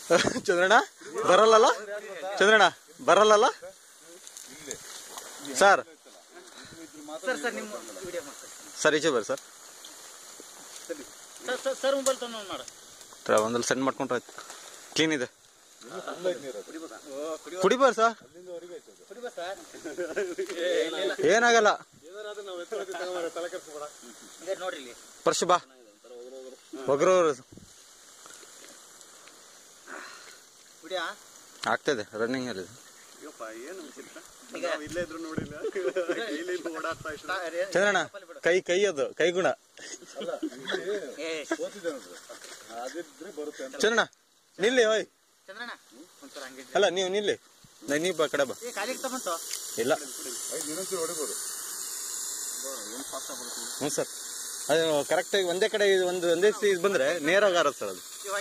ಚಂದ್ರಣ್ಣ ಬರಲ್ಲಲ್ಲ ಚಂದ್ರಣ್ಣ ಬರಲ್ಲಲ್ಲ sir sir sir ನಿಮ್ಮ ವಿಡಿಯೋ ಮಾಡ್ತಾರೆ ಸರ್ ಈಚೆ ಬರ್ರಿ sir sir sir sir mobile ತೊಗೊಂಡು ಮಾಡ ತರ ಒಂದಲ್ಲಿ ಸೆಂಡ್ ಮಾಡ್ಕೊಂಡ್ರೆ ಆಯ್ತು ಕ್ಲೀನ್ ಇದೆ ಕುಡಿಬಾರ ಸರ್ ಕುಡಿಬಾ ಸರ್ ಏನಾಗಲ್ಲ ಇದೆ ನೋಡ್ರಿ ಇಲ್ಲಿ ಪರ್ಶು ಬಾ ಒಗ್ರು ವಿಡಿಯೋ ಆಗ್ತದೆ ರನ್ನಿಂಗ್ ಅಲ್ಲಿ ಈಗ ಇಲ್ಲೇ ಇದ್ರು ನೋಡಿಲ್ಲ ಕೈಲಿ ಓಡಾಡ್ತಾ ಇಷ್ಟ ಚಂದ್ರಣ್ಣ ಕೈ ಕೈ ಅದು ಕೈ ಗುಣ ಏ ಅದಿದ್ರೆ ಬರುತ್ತೆ ಅಂತ ಚಂದ್ರಣ್ಣ ನಿಲ್ಲಿ ಓಯ್ ಚಂದ್ರಣ್ಣ ಒಂಥರ ಹಂಗೆ ಅಲ್ಲ ನೀವು ನಿಲ್ಲಿ ನಾ- ನೀವ್ ಬಾ ಕಡೆ ಬಾ ಏ ಕಾಲಿಗೆ ತಗೊಂತು ಇಲ್ಲ ಐದು ನಿಮಿಷ ಹೊಡಿಬೋದು ಹ್ಞೂ ಸರ್ ಅದು ಕರೆಕ್ಟಾಗಿ ಒಂದೇ ಕಡೆ ಇದು ಒಂದು ಒಂದೇ ಸೀಸ್ ಬಂದ್ರೆ ನೇರಾಗಿ ಆರತ್ತೆ ಸರ್ ಅದು ಇವಾಗ